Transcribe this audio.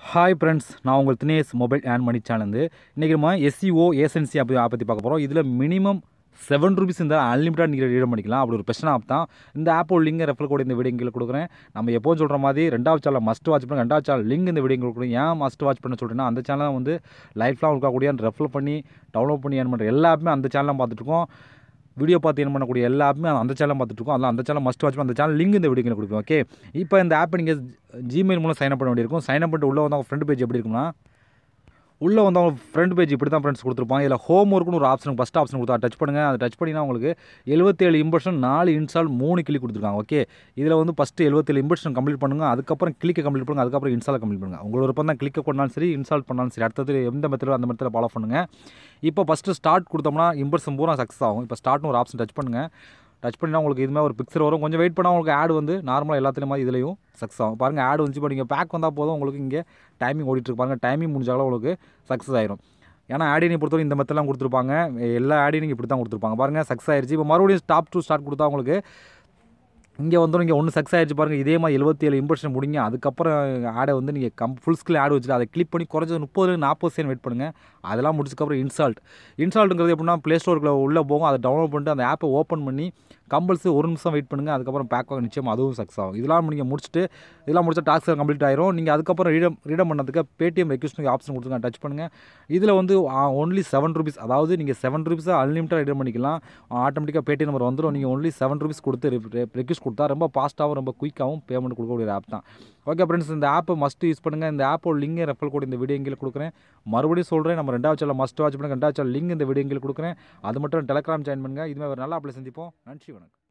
hi friends நான் உங்கள் Dinesh mobile and money channel இன்றைக்கி நம்ம எஸ்சிஓ ஏசன்சி அப்படி பற்றி பார்க்க போகிறோம் இதில் மினிமம் செவன் ருபீஸ் இந்த அன்லிமிட்டட் நீங்கள் ரீட் பண்ணிக்கலாம் அப்படி ஒரு பெஸ்ட் ஆப் தான் இந்த ஆப்போட லிங்க் ரெஃபர் கூட இந்த வீடியோ கீழே கொடுக்குறேன் நம்ம எப்போதும் சொல்கிற மாதிரி ரெண்டாவது சேனல் மஸ்ட் வாட்ச் பண்ணி ரெண்டாவது சேனல் லிங்க் இந்த வீடியோ கொடுக்குறேன் ஏன் மஸ்ட் வாட்ச் பண்ண சொல்கிறேன்னா அந்த சேனலை வந்து லைஃப்லாம் இருக்கக்கூடிய ரெஃபர் பண்ணி டவுன்லோட் பண்ணி ஏன் பண்ணுற எல்லா ஆப்புமே அந்த சேனலில் பார்த்துட்ருக்கோம் வீடியோ பார்த்து என்ன பண்ணக்கூடிய எல்லா ஆப்புமே அந்த சேனல் பார்த்துட்டு இருக்கோம் அதெல்லாம் அந்த சேனல் மஸ்ட் வாட்ச் அந்த சேனல் லிங்க் இந்த வீடியோ கொடுப்போம் ஓகே இப்போ இந்த ஆப்பை நீங்கள் ஜிமெயில் மூலம் சைன் அப் பண்ண வேண்டியிருக்கும் சைன் அப் பண்ணிட்டு உள்ளே வந்து அவங்க ஃப்ரண்ட் பேஜ் எப்படி இருக்கும்னா உள்ளே வந்து அவங்க ஃப்ரண்ட் பேஜ் இப்படி தான் ஃப்ரெண்ட்ஸ் கொடுத்துருப்பாங்க இதில் ஹோம் ஒர்க்குன்னு ஒரு ஆப்ஷன் ஃபஸ்ட் ஆப்ஷன் கொடுத்தா டச் பண்ணுங்கள் அதை டச் பண்ணினா உங்களுக்கு எழுபத்தேழு இம்பர்ஷன் நாலு இன்ஸ்டால் மூணு கிளிக் கொடுத்துருக்காங்க ஓகே இதில் வந்து ஃபஸ்ட்டு எழுபத்தேழு இம்பர்ஷன் கம்ப்ளீட் பண்ணுங்கள் அதுக்கப்புறம் கிளிக்கை கம்ப்ளீட் பண்ணுங்கள் அதுக்கப்புறம் இன்ஸ்டால் கம்ப்ளீட் பண்ணுங்கள் உங்களோட விருப்பம் தான் கிளிக்கை பண்ணாலும் சரி இன்ஸ்டால் பண்ணாலும் சரி அடுத்தது எந்த மெத்தடோ அந்த மெத்தடில் ஃபாலோ பண்ணுங்கள் இப்போ ஃபஸ்ட்டு ஸ்டார்ட் கொடுத்தோம்னா இம்பர்ஷன் பூரா சக்ஸஸ் ஆகும் இப்போ ஸ்டார்ட்னு ஒரு ஆப்ஷன் டச் பண்ணுங்கள் டச் பண்ணினா உங்களுக்கு இதுமாதிரி ஒரு பிக்சர் வரும் கொஞ்சம் வெயிட் பண்ணால் உங்களுக்கு ஆட் வந்து நார்மலாக எல்லாத்துலேயும் மாதிரி இதுலையும் சக்ஸஸ் ஆகும் பாருங்கள் ஆட் வந்துச்சு இப்போ நீங்கள் பேக் வந்தால் போதும் உங்களுக்கு இங்கே டைமிங் ஓடிட்டுருக்கு பாருங்கள் டைமிங் முடிஞ்சாலும் உங்களுக்கு சக்ஸஸ் ஆயிரும் ஏன்னா ஆடினை பொறுத்தவரை இந்த மெத்தட்லாம் கொடுத்துருப்பாங்க எல்லா ஆடினிங் இப்படி தான் கொடுத்துருப்பாங்க பாருங்கள் சக்ஸஸ் ஆயிடுச்சு இப்போ மறுபடியும் ஸ்டாப் டு ஸ்டார்ட் கொடுத்தா உங்களுக்கு இங்கே வந்துடும் இங்கே ஒன்று சக்ஸஸ் ஆயிடுச்சு பாருங்கள் இதே மாதிரி எழுபத்தி ஏழு இம்ப்ரெஷன் முடிங்க அதுக்கப்புறம் ஆடை வந்து நீங்கள் கம் ஃபுல் ஸ்கில் ஆட் வச்சுட்டு அதை கிளிக் பண்ணி குறைஞ்சது முப்பது நாற்பது செகண்ட் வெயிட் பண்ணுங்கள் அதெல்லாம் முடிச்சதுக்கப்புறம் இன்ஸ்டால்ட் இன்ஸ்டால்ட்டுங்கிறது எப்படின்னா ப்ளே ஸ்டோருக்குள்ள உள்ளே போகும் அதை டவுன்லோட் பண்ணிட்டு அந்த ஆப்பை ஓப்பன் பண்ணி கம்பல்சரி ஒரு நிமிஷம் வெயிட் பண்ணுங்கள் அதுக்கப்புறம் பேக் வாங்க நிச்சயம் அதுவும் சக்ஸஸ் ஆகும் இதெல்லாம் நீங்கள் முடிச்சுட்டு இதெல்லாம் முடிச்சா டாக்ஸ் கம்ப்ளீட் ஆயிரும் நீங்கள் அதுக்கப்புறம் ரீடம் ரீடம் பண்ணதுக்கு பேடிஎம் ரெக்வஸ்ட் ஆப்ஷன் கொடுத்துருங்க டச் பண்ணுங்கள் இதில் வந்து ஒன்லி செவன் ருபீஸ் அதாவது நீங்கள் செவன் ருபீஸாக அன்லிமிட்டட் ரீடம் பண்ணிக்கலாம் ஆட்டோமேட்டிக்காக பேடிஎம் நம்பர் வந்துடும் நீங்கள் ஒன்லி செவன் ருபீஸ் கொடுத்து ரெக்வஸ்ட் கொடுத்தா ரொம்ப ஃபாஸ்ட்டாகவும் ரொம்ப குயிக்காகவும் பேமெண்ட் கொடுக்கக்கூடிய ஆப் தான் ஓகே ஃப்ரெண்ட்ஸ் இந்த ஆப்பை மஸ்ட் யூஸ் பண்ணுங்கள் இந்த ஆப்போட லிங்கை ரெஃபர் கூட இந்த வீடியோ கீழே கொடுக்குறேன் மறுபடியும் சொல்கிறேன் நம்ம ரெண்டாவது சேனல் மஸ்ட் வாட்ச் பண்ணுங்கள் ரெண்டாவது சேனல் லிங்க் இந்த வீடியோ கீழே கொடுக்குறேன் அது மட்டும் டெலகிராம் ஜாயின் பண்ணுங்கள் இதுமாதிரி ஒரு நல்ல ஆப்பில் சந்திப்போம் நன்றி வணக்கம்